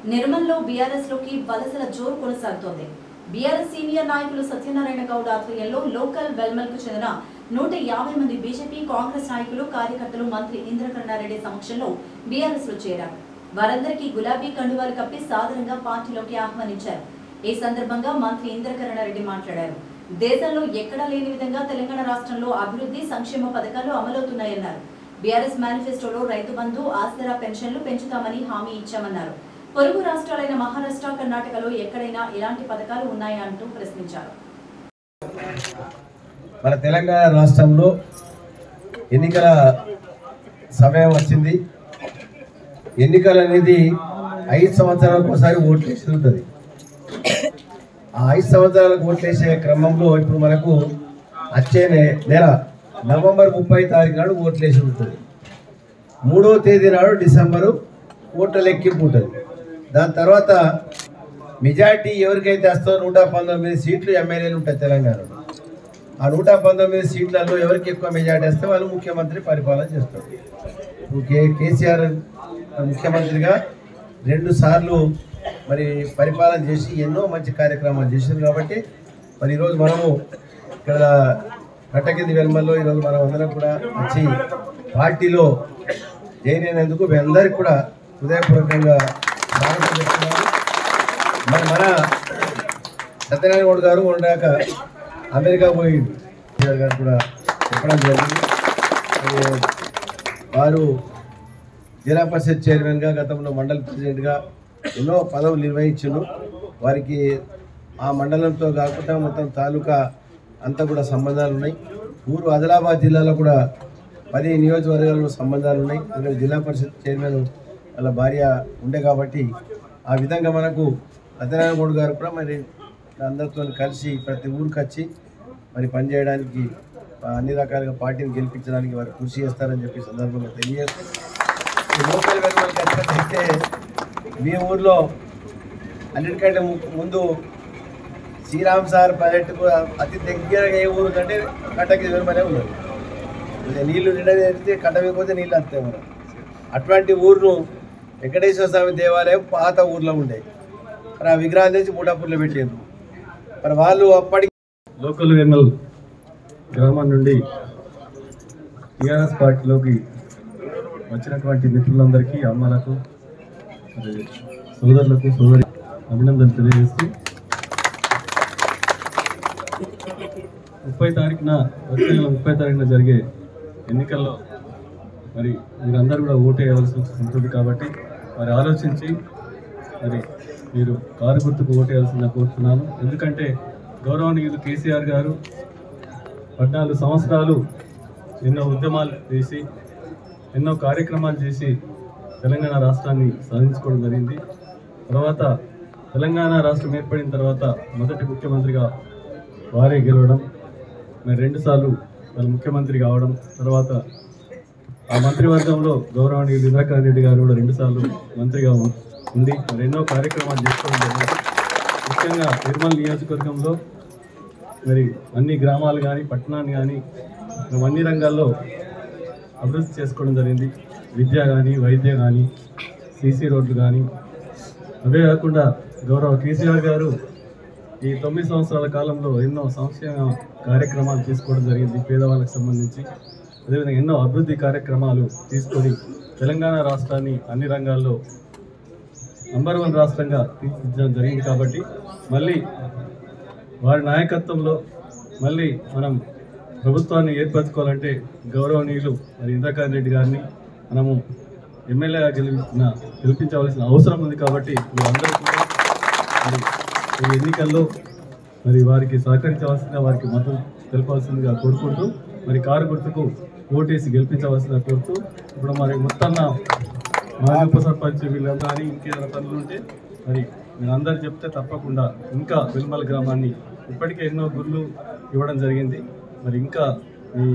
నిర్మల్లో BRS లోకి వలసల జోరు కొనసాగుతోంది బీఆర్ఎస్ సీనియర్ నాయకులు సత్యనారాయణ గౌడ్ ఆధ్వర్యంలో లోకల్ వెల్మల్ కు చెందిన నూట యాభై మంది బీజేపీ కాంగ్రెస్ నాయకులు కార్యకర్తలు మంత్రి ఇంద్రకరణారెడ్డి సమక్షంలో బీఆర్ఎస్ లో చేరారు వారందరికీ గులాబీ కండువాలు కప్పి సాదరంగా పార్టీలోకి ఆహ్వానించారు ఈ సందర్భంగా మంత్రి ఇంద్రకరణారెడ్డి మాట్లాడారు దేశంలో ఎక్కడా లేని విధంగా తెలంగాణ రాష్ట్రంలో అభివృద్ధి సంక్షేమ పథకాలు అమలవుతున్నాయన్నారు బీఆర్ఎస్ మేనిఫెస్టోలో రైతు బంధు ఆసరా పెన్షన్లు పెంచుతామని హామీ ఇచ్చామన్నారు పొరుగు రాష్ట్రాలైన మహారాష్ట్ర కర్ణాటకలో ఎక్కడైనా ఇలాంటి పథకాలు ఉన్నాయా అంటూ ప్రశ్నించారు మన తెలంగాణ రాష్ట్రంలో ఎన్నికల సమయం వచ్చింది ఎన్నికలు అనేది ఐదు సంవత్సరాలకు ఒకసారి ఓట్లు వేసి ఉంటుంది ఆ ఐదు సంవత్సరాలకు ఓట్లు వేసే క్రమంలో ఇప్పుడు మనకు వచ్చే నె- నెల నవంబర్ ముప్పై తారీఖు నాడు ఓట్లు వేసి ఉంటుంది మూడవ తేదీ నాడు డిసెంబరు ఓట్ల లెక్కింపు ఉంటుంది దాని తర్వాత మెజార్టీ ఎవరికైతే వస్తుందో నూట పంతొమ్మిది సీట్లు ఎమ్మెల్యేలు ఉంటాయి తెలంగాణలో ఆ నూట పంతొమ్మిది సీట్లలో ఎవరికి ఎక్కువ మెజార్టీ వస్తే వాళ్ళు ముఖ్యమంత్రి పరిపాలన చేస్తారు ఇప్పుడు కే కేసీఆర్ ముఖ్యమంత్రిగా రెండు సార్లు మరి పరిపాలన చేసి ఎన్నో మంచి కార్యక్రమాలు చేశారు కాబట్టి మరి ఈరోజు మనము ఇక్కడ కట్టకింది వెల్మల్లో ఈరోజు మనం అందరం కూడా వచ్చి పార్టీలో జాయిన్ అయినందుకు మీ అందరికి కూడా హృదయపూర్వకంగా స్వాగతం చెప్తున్నాను మరి మన సత్యనారాయణ గౌడ్ గారు ఉండాక అమెరికా పోయి గారు కూడా చెప్పడం జరిగింది మరి వారు జిల్లా పరిషత్ చైర్మన్గా గతంలో మండల ప్రెసిడెంట్గా ఎన్నో పదవులు నిర్వహించారు వారికి ఆ మండలంతో కాకుండా మొత్తం తాలూకా అంతా కూడా సంబంధాలు ఉన్నాయి ఊరు ఆదిలాబాద్ జిల్లాలో కూడా పది నియోజకవర్గాల్లో సంబంధాలు ఉన్నాయి ఇక్కడ జిల్లా పరిషత్ చైర్మన్ వాళ్ళ భార్య ఉండే కాబట్టి ఆ విధంగా మనకు సత్యనారాయణ గౌడ్ గారు కూడా మరి అందరితో కలిసి ప్రతి ఊరికి వచ్చి మరి పనిచేయడానికి ఆ, అన్ని రకాలుగా పార్టీని గెలిపించడానికి వారు కృషి చేస్తారని చెప్పి ఈ సందర్భంగా తెలియజేస్తూ ఈ లోకల్ వెలువలు ఖచ్చితంగా మీ ఊర్లో అన్నిటికంటే ము- ముందు శ్రీరామ్ సార్ ప్రాజెక్టుకు అతి దగ్గరగా ఏ ఊరు అంటే కట్టకి వెలుమనే ఉన్నది ఇక నీళ్లు నిండితే కట్టకపోతే నీళ్ళు వస్తాయి మనం అటువంటి ఊరును వెంకటేశ్వర స్వామి దేవాలయం పాత ఊర్లో ఉండే మరి ఆ విగ్రహాలు తెచ్చి మూటాపూర్లో పెట్టారు మరి వాళ్ళు అప్పటికి లోకల్ వెన్నల్ గ్రామం నుండి టీఆర్ఎస్ పార్టీలోకి వచ్చినటువంటి మిత్రులందరికీ అమ్మలకు మరి సోదరులకు సోదరి అభినందనలు తెలియజేస్తూ ముప్పై తారీఖున వచ్చే నెల ముప్పై తారీఖున జరిగే ఎన్నికల్లో మరి మీరందరూ కూడా ఓటు వేయవలసి ఉంటుంది కాబట్టి మరి ఆలోచించి మరి మీరు కారు గుర్తుకు ఓటు వేయాల్సిందిగా కోరుతున్నాను ఎందుకంటే గౌరవనీయులు కేసీఆర్ గారు పద్నాలుగు సంవత్సరాలు ఎన్నో ఉద్యమాలు చేసి ఎన్నో కార్యక్రమాలు చేసి తెలంగాణ రాష్ట్రాన్ని సాధించుకోవడం జరిగింది తర్వాత తెలంగాణ రాష్ట్రం ఏర్పడిన తర్వాత మొదటి ముఖ్యమంత్రిగా వారే గెలవడం మరి రెండుసార్లు వాళ్ళు ముఖ్యమంత్రి కావడం తర్వాత ఆ మంత్రివర్గంలో గౌరవనీయులు ఇంద్రకరణ్ రెడ్డి గారు కూడా రెండుసార్లు మంత్రిగా ఉం- ఉండి మరి ఎన్నో కార్యక్రమాలు చేసుకోవడం జరిగింది ముఖ్యంగా నిర్మల్ నియోజకవర్గంలో మరి అన్ని గ్రామాలు కానీ పట్టణాన్ని కానీ మనం అన్ని రంగాల్లో అభివృద్ధి చేసుకోవడం జరిగింది విద్య కానీ వైద్య కానీ సీసీ రోడ్లు కానీ అవే కాకుండా గౌరవ కేసీఆర్ గారు ఈ తొమ్మిది సంవత్సరాల కాలంలో ఎన్నో సంక్షేమ కార్యక్రమాలు తీసుకోవడం జరిగింది పేదవాళ్ళకి సంబంధించి అదేవిధంగా ఎన్నో అభివృద్ధి కార్యక్రమాలు తీసుకొని తెలంగాణ రాష్ట్రాన్ని అన్ని రంగాల్లో నంబర్ వన్ రాష్ట్రంగా తీర్చిదిద్దడం జరిగింది కాబట్టి మళ్ళీ వారి నాయకత్వంలో మళ్ళీ మనం ప్రభుత్వాన్ని ఏర్పరచుకోవాలంటే గౌరవనీయులు మరి ఇంద్రకాంత్ రెడ్డి గారిని మనము ఎమ్మెల్యేగా గెలిపించిన గెలిపించవలసిన అవసరం ఉంది కాబట్టి మీరందరూ కూడా మరి ఈ ఎన్నికల్లో మరి వారికి సహకరించవలసిందిగా వారికి మద్దతు తెలపాల్సిందిగా కోరుకుంటూ మరి కారు గుర్తుకు ఓటేసి గెలిపించవలసిందిగా కోరుతూ ఇప్పుడు మరి మొత్తం మా ఉప సర్పంచ్ వీళ్ళంతా కానీ ఇంకేదైనా పనులు ఉంటే మరి మీరు అందరు చెప్తే తప్పకుండా ఇంకా వెల్మల్ గ్రామాన్ని ఇప్పటికే ఎన్నో గుళ్ళు ఇవ్వడం జరిగింది మరి ఇంకా